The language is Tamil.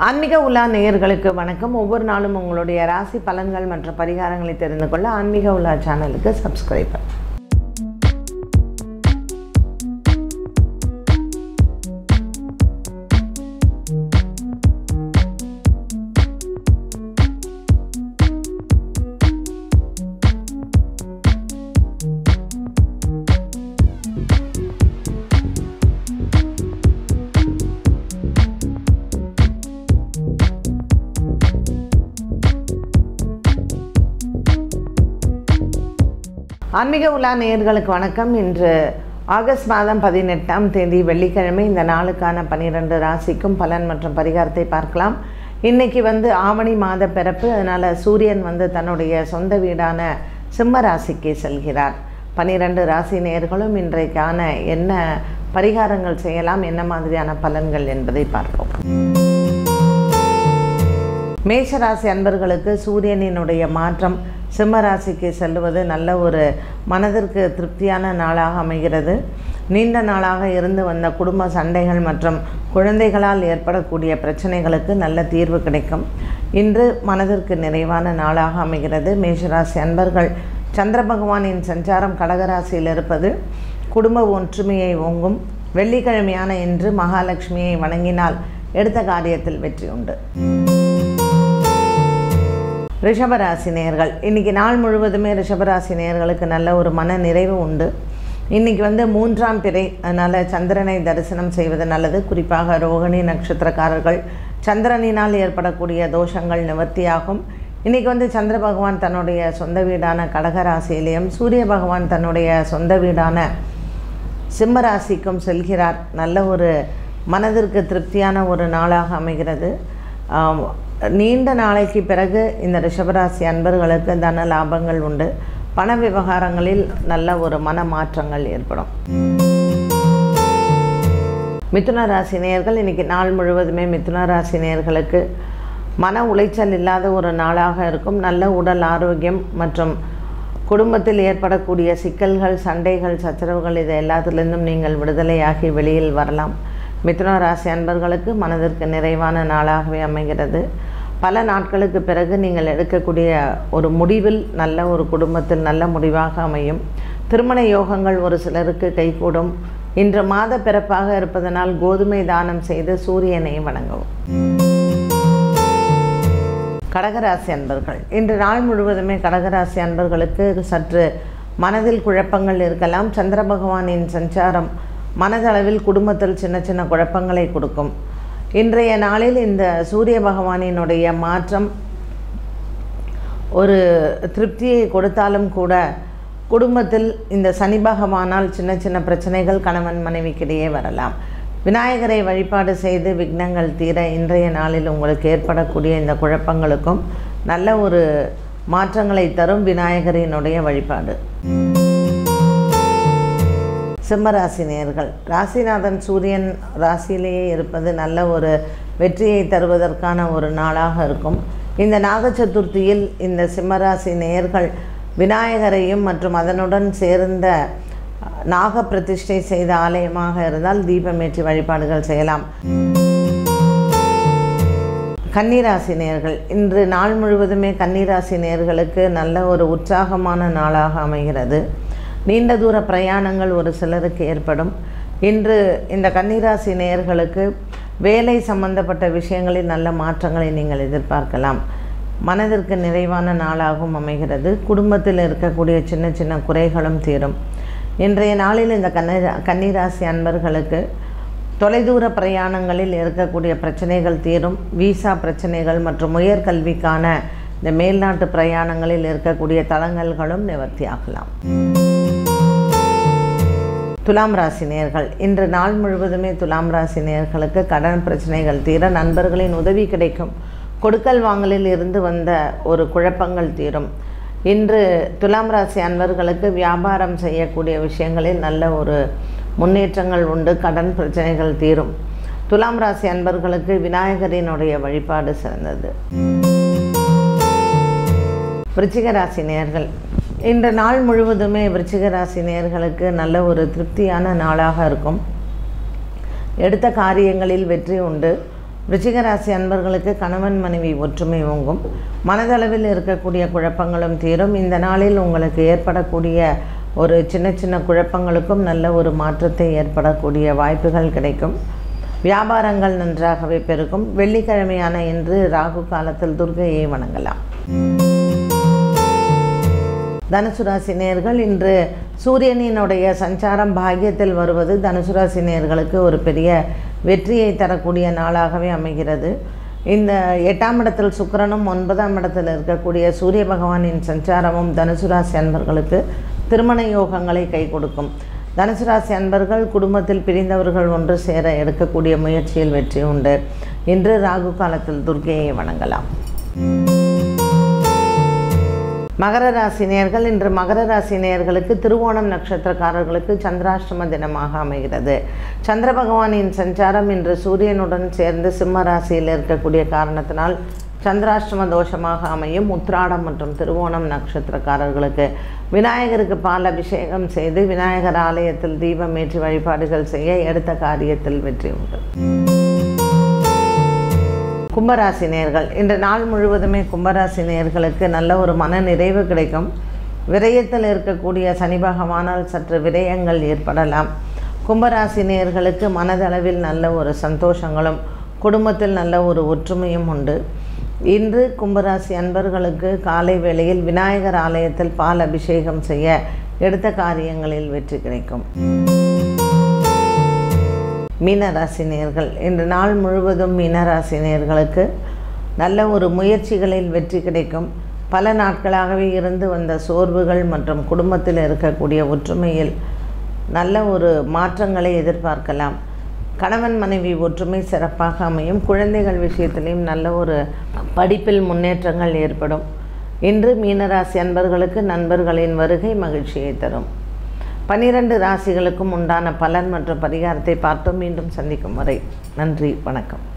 ஆன்மீக உலா நேயர்களுக்கு வணக்கம் ஒவ்வொரு நாளும் உங்களுடைய ராசி பலன்கள் மற்றும் பரிகாரங்களை தெரிந்து கொள்ள ஆன்மீக உலா சேனலுக்கு சப்ஸ்கிரைப் ஆன்மீக உலா நேயர்களுக்கு வணக்கம் இன்று ஆகஸ்ட் மாதம் பதினெட்டாம் தேதி வெள்ளிக்கிழமை இந்த நாளுக்கான பன்னிரெண்டு ராசிக்கும் பலன் மற்றும் பரிகாரத்தை பார்க்கலாம் இன்னைக்கு வந்து ஆவணி மாத பிறப்பு அதனால் சூரியன் வந்து தன்னுடைய சொந்த வீடான சிம்ம ராசிக்கு செல்கிறார் பன்னிரெண்டு ராசி நேயர்களும் இன்றைக்கான என்ன பரிகாரங்கள் செய்யலாம் என்ன மாதிரியான பலன்கள் என்பதை பார்ப்போம் மேஷராசி அன்பர்களுக்கு சூரியனினுடைய மாற்றம் சிம்ம ராசிக்கு செல்லுவது நல்ல ஒரு மனதிற்கு திருப்தியான நாளாக அமைகிறது நீண்ட நாளாக இருந்து வந்த குடும்ப சண்டைகள் மற்றும் குழந்தைகளால் ஏற்படக்கூடிய பிரச்சனைகளுக்கு நல்ல தீர்வு கிடைக்கும் இன்று மனதிற்கு நிறைவான நாளாக அமைகிறது மேஷராசி அன்பர்கள் சந்திர பகவானின் சஞ்சாரம் கடகராசியில் இருப்பது குடும்ப ஒற்றுமையை ஓங்கும் வெள்ளிக்கிழமையான இன்று மகாலட்சுமியை வணங்கினால் எடுத்த காரியத்தில் வெற்றி உண்டு ரிஷபராசி நேயர்கள் இன்றைக்கி நாள் முழுவதுமே ரிஷபராசி நேயர்களுக்கு நல்ல ஒரு மன நிறைவு உண்டு இன்றைக்கி வந்து மூன்றாம் பிறை அதனால் சந்திரனை தரிசனம் செய்வது நல்லது குறிப்பாக ரோகிணி நட்சத்திரக்காரர்கள் சந்திரனினால் ஏற்படக்கூடிய தோஷங்கள் நிவர்த்தியாகும் இன்றைக்கி வந்து சந்திர பகவான் தன்னுடைய சொந்த வீடான கடகராசியிலையும் சூரிய பகவான் தன்னுடைய சொந்த வீடான சிம்ம ராசிக்கும் செல்கிறார் நல்ல ஒரு மனதிற்கு திருப்தியான ஒரு நாளாக அமைகிறது ஆம், நீண்ட நாளைக்கு பிறகு இந்த ரிஷபராசி அன்பர்களுக்கு தன லாபங்கள் உண்டு பண விவகாரங்களில் நல்ல ஒரு மன மாற்றங்கள் ஏற்படும் மிதுன ராசி நேயர்கள் இன்றைக்கி நாள் முழுவதுமே மிதுன ராசி நேயர்களுக்கு மன உளைச்சல் இல்லாத ஒரு நாளாக இருக்கும் நல்ல உடல் ஆரோக்கியம் மற்றும் குடும்பத்தில் ஏற்படக்கூடிய சிக்கல்கள் சண்டைகள் சச்சரவுகள் இது எல்லாத்துலேருந்தும் நீங்கள் விடுதலையாகி வெளியில் வரலாம் மிதுன ராசி அன்பர்களுக்கு மனதிற்கு நிறைவான நாளாகவே அமைகிறது பல நாட்களுக்கு பிறகு நீங்கள் எடுக்கக்கூடிய ஒரு முடிவில் நல்ல ஒரு குடும்பத்தில் நல்ல முடிவாக அமையும் திருமண யோகங்கள் ஒரு சிலருக்கு கைகூடும் இன்று மாத பிறப்பாக இருப்பதனால் கோதுமை தானம் செய்து சூரியனை வணங்கவும் கடகராசி அன்பர்கள் இன்று நாள் முழுவதுமே கடகராசி அன்பர்களுக்கு சற்று மனதில் குழப்பங்கள் இருக்கலாம் சந்திர பகவானின் சஞ்சாரம் மனதளவில் குடும்பத்தில் சின்ன சின்ன குழப்பங்களை கொடுக்கும் இன்றைய நாளில் இந்த சூரிய பகவானினுடைய மாற்றம் ஒரு திருப்தியை கொடுத்தாலும் கூட குடும்பத்தில் இந்த சனி பகவானால் சின்ன சின்ன பிரச்சனைகள் கணவன் மனைவிக்கிடையே வரலாம் விநாயகரை வழிபாடு செய்து விக்னங்கள் தீர இன்றைய நாளில் உங்களுக்கு ஏற்படக்கூடிய இந்த குழப்பங்களுக்கும் நல்ல ஒரு மாற்றங்களை தரும் விநாயகரினுடைய வழிபாடு சிம்மராசி நேயர்கள் ராசிநாதன் சூரியன் ராசியிலேயே இருப்பது நல்ல ஒரு வெற்றியை தருவதற்கான ஒரு நாளாக இருக்கும் இந்த நாக சதுர்த்தியில் இந்த சிம்மராசி நேயர்கள் விநாயகரையும் மற்றும் அதனுடன் சேர்ந்த நாக பிரதிஷ்டை செய்த ஆலயமாக இருந்தால் தீபமேற்றி வழிபாடுகள் செய்யலாம் கன்னிராசி நேயர்கள் இன்று நாள் முழுவதுமே கன்னிராசி நேயர்களுக்கு நல்ல ஒரு உற்சாகமான நாளாக அமைகிறது நீண்ட தூர பிரயாணங்கள் ஒரு சிலருக்கு ஏற்படும் இன்று இந்த கன்னிராசி நேயர்களுக்கு வேலை சம்பந்தப்பட்ட விஷயங்களில் நல்ல மாற்றங்களை நீங்கள் எதிர்பார்க்கலாம் மனதிற்கு நிறைவான நாளாகவும் அமைகிறது குடும்பத்தில் இருக்கக்கூடிய சின்ன சின்ன குறைகளும் தீரும் இன்றைய நாளில் இந்த கன்னிரா கன்னிராசி அன்பர்களுக்கு தொலைதூர பிரயாணங்களில் இருக்கக்கூடிய பிரச்சனைகள் தீரும் விசா பிரச்சனைகள் மற்றும் உயர்கல்விக்கான இந்த மேல்நாட்டு பிரயாணங்களில் இருக்கக்கூடிய தளங்கல்களும் நிவர்த்தியாகலாம் துலாம் ராசி நேயர்கள் இன்று நாள் முழுவதுமே துலாம் ராசி நேயர்களுக்கு கடன் பிரச்சனைகள் தீர நண்பர்களின் உதவி கிடைக்கும் கொடுக்கல் வாங்கலில் இருந்து வந்த ஒரு குழப்பங்கள் தீரும் இன்று துலாம் ராசி அன்பர்களுக்கு வியாபாரம் செய்யக்கூடிய விஷயங்களில் நல்ல ஒரு முன்னேற்றங்கள் உண்டு கடன் பிரச்சனைகள் தீரும் துலாம் ராசி அன்பர்களுக்கு விநாயகரினுடைய வழிபாடு சிறந்தது விருச்சிக ராசி நேயர்கள் இன்று நாள் முழுவதுமே விருச்சிக ராசி நேயர்களுக்கு நல்ல ஒரு திருப்தியான நாளாக இருக்கும் எடுத்த காரியங்களில் வெற்றி உண்டு விருச்சிக ராசி அன்பர்களுக்கு கணவன் மனைவி ஒற்றுமை ஓங்கும் மனதளவில் இருக்கக்கூடிய குழப்பங்களும் தீரும் இந்த நாளில் உங்களுக்கு ஏற்படக்கூடிய ஒரு சின்ன சின்ன குழப்பங்களுக்கும் நல்ல ஒரு மாற்றத்தை ஏற்படக்கூடிய வாய்ப்புகள் கிடைக்கும் வியாபாரங்கள் நன்றாகவே பெருகும் வெள்ளிக்கிழமையான இன்று ராகு காலத்தில் துர்கையை வணங்கலாம் தனுசு ராசி நேர்கள் இன்று சூரியனினுடைய சஞ்சாரம் பாக்கியத்தில் வருவது தனுசு ராசி நேர்களுக்கு ஒரு பெரிய வெற்றியை தரக்கூடிய நாளாகவே அமைகிறது இந்த எட்டாம் இடத்தில் சுக்கிரனும் ஒன்பதாம் இடத்தில் இருக்கக்கூடிய சூரிய பகவானின் சஞ்சாரமும் தனுசு ராசி அன்பர்களுக்கு திருமண யோகங்களை கை கொடுக்கும் தனுசு ராசி அன்பர்கள் குடும்பத்தில் பிரிந்தவர்கள் ஒன்று சேர எடுக்கக்கூடிய முயற்சியில் வெற்றி உண்டு இன்று ராகு காலத்தில் துர்க்கையை வணங்கலாம் மகர ராசி நேயர்கள் இன்று மகர ராசி நேயர்களுக்கு திருவோணம் நட்சத்திரக்காரர்களுக்கு சந்திராஷ்டம தினமாக அமைகிறது சந்திர பகவானின் சஞ்சாரம் இன்று சூரியனுடன் சேர்ந்து சிம்ம ராசியில் இருக்கக்கூடிய காரணத்தினால் சந்திராஷ்டம தோஷமாக அமையும் உத்ராடம் மற்றும் திருவோணம் நட்சத்திரக்காரர்களுக்கு விநாயகருக்கு பால் அபிஷேகம் செய்து விநாயகர் ஆலயத்தில் தீபம் ஏற்றி வழிபாடுகள் செய்ய எடுத்த காரியத்தில் வெற்றி உண்டு கும்பராசி நேர்கள் இன்று நாள் முழுவதுமே கும்பராசி நேர்களுக்கு நல்ல ஒரு மன நிறைவு கிடைக்கும் விரயத்தில் இருக்கக்கூடிய சனி பகவானால் சற்று விரயங்கள் ஏற்படலாம் கும்பராசி நேர்களுக்கு மனதளவில் நல்ல ஒரு சந்தோஷங்களும் குடும்பத்தில் நல்ல ஒரு ஒற்றுமையும் உண்டு இன்று கும்பராசி அன்பர்களுக்கு காலை வேளையில் விநாயகர் ஆலயத்தில் பால் அபிஷேகம் செய்ய எடுத்த காரியங்களில் வெற்றி கிடைக்கும் மீனராசினியர்கள் இன்று நாள் முழுவதும் மீனராசினியர்களுக்கு நல்ல ஒரு முயற்சிகளில் வெற்றி கிடைக்கும் பல நாட்களாகவே இருந்து வந்த சோர்வுகள் மற்றும் குடும்பத்தில் இருக்கக்கூடிய ஒற்றுமையில் நல்ல ஒரு மாற்றங்களை எதிர்பார்க்கலாம் கணவன் மனைவி ஒற்றுமை சிறப்பாக அமையும் குழந்தைகள் விஷயத்திலையும் நல்ல ஒரு படிப்பில் முன்னேற்றங்கள் ஏற்படும் இன்று மீனராசி அன்பர்களுக்கு நண்பர்களின் வருகை மகிழ்ச்சியை தரும் பனிரெண்டு ராசிகளுக்கும் உண்டான பலன் மற்றும் பரிகாரத்தை பார்த்தோம் மீண்டும் சந்திக்கும் வரை நன்றி வணக்கம்